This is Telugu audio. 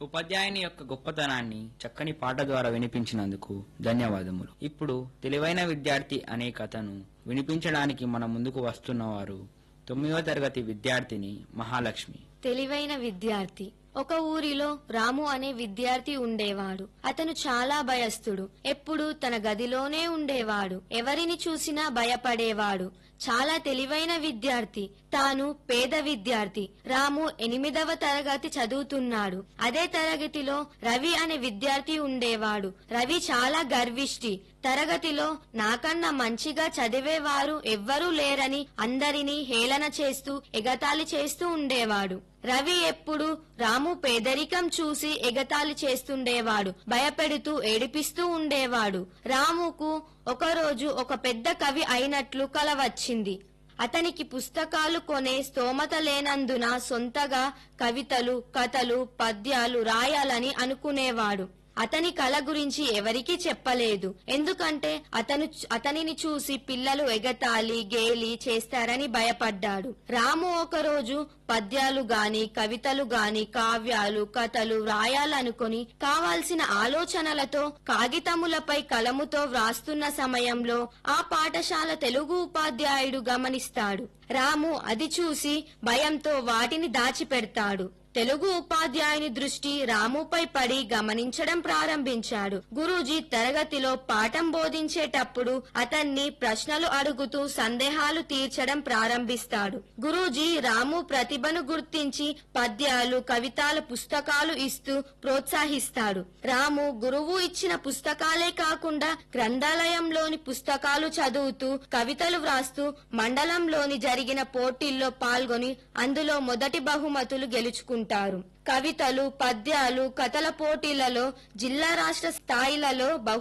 ఉపాధ్యాయుని యొక్క గొప్పతనాన్ని చక్కని పాట ద్వారా వినిపించినందుకు ధన్యవాదములు ఇప్పుడు తెలివైన విద్యార్థి అనే కథను వినిపించడానికి మన ముందుకు వస్తున్నవారు తొమ్మిదవ తరగతి విద్యార్థిని మహాలక్ష్మి తెలివైన విద్యార్థి ఒక ఊరిలో రాము అనే విద్యార్థి ఉండేవాడు అతను చాలా భయస్థుడు ఎప్పుడు తన గదిలోనే ఉండేవాడు ఎవరిని చూసినా భయపడేవాడు చాలా తెలివైన విద్యార్థి తాను పేద విద్యార్థి రాము ఎనిమిదవ తరగతి చదువుతున్నాడు అదే తరగతిలో రవి అనే విద్యార్థి ఉండేవాడు రవి చాలా గర్విష్టి తరగతిలో నాకన్నా మంచిగా చదివేవారు ఎవ్వరూ లేరని అందరినీ హేళన చేస్తూ ఎగతాళి చేస్తూ ఉండేవాడు రవి ఎప్పుడు రాము పేదరికం చూసి ఎగతాళి చేస్తుండేవాడు భయపెడుతూ ఏడిపిస్తూ ఉండేవాడు రాముకు ఒకరోజు ఒక పెద్ద కవి అయినట్లు కల వచ్చింది అతనికి పుస్తకాలు కొనే స్తోమత లేనందున సొంతగా కవితలు కథలు పద్యాలు రాయాలని అనుకునేవాడు అతని కళ గురించి ఎవరికీ చెప్పలేదు ఎందుకంటే అతను అతనిని చూసి పిల్లలు ఎగతాళి గేలి చేస్తారని భయపడ్డాడు రాము ఒకరోజు పద్యాలు గాని కవితలు గాని కావ్యాలు కథలు వ్రాయాలనుకొని కావాల్సిన ఆలోచనలతో కాగితములపై కలముతో వ్రాస్తున్న సమయంలో ఆ పాఠశాల తెలుగు ఉపాధ్యాయుడు గమనిస్తాడు రాము అది చూసి భయంతో వాటిని దాచిపెడతాడు తెలుగు ఉపాధ్యాయుని దృష్టి రాముపై పడి గమనించడం ప్రారంభించాడు గురూజీ తరగతిలో పాఠం బోధించేటప్పుడు అతన్ని ప్రశ్నలు అడుగుతూ సందేహాలు తీర్చడం ప్రారంభిస్తాడు గురూజీ రాము ప్రతిభను గుర్తించి పద్యాలు కవితాల పుస్తకాలు ఇస్తూ ప్రోత్సహిస్తాడు రాము గురువు ఇచ్చిన పుస్తకాలే కాకుండా గ్రంథాలయంలోని పుస్తకాలు చదువుతూ కవితలు వ్రాస్తూ మండలంలోని జరిగిన పోటీల్లో పాల్గొని అందులో మొదటి బహుమతులు గెలుచుకుంటారు కవితలు పద్యాలు కథల పోటీలలో జిల్లా రాష్ట్ర స్థాయిలలో బహు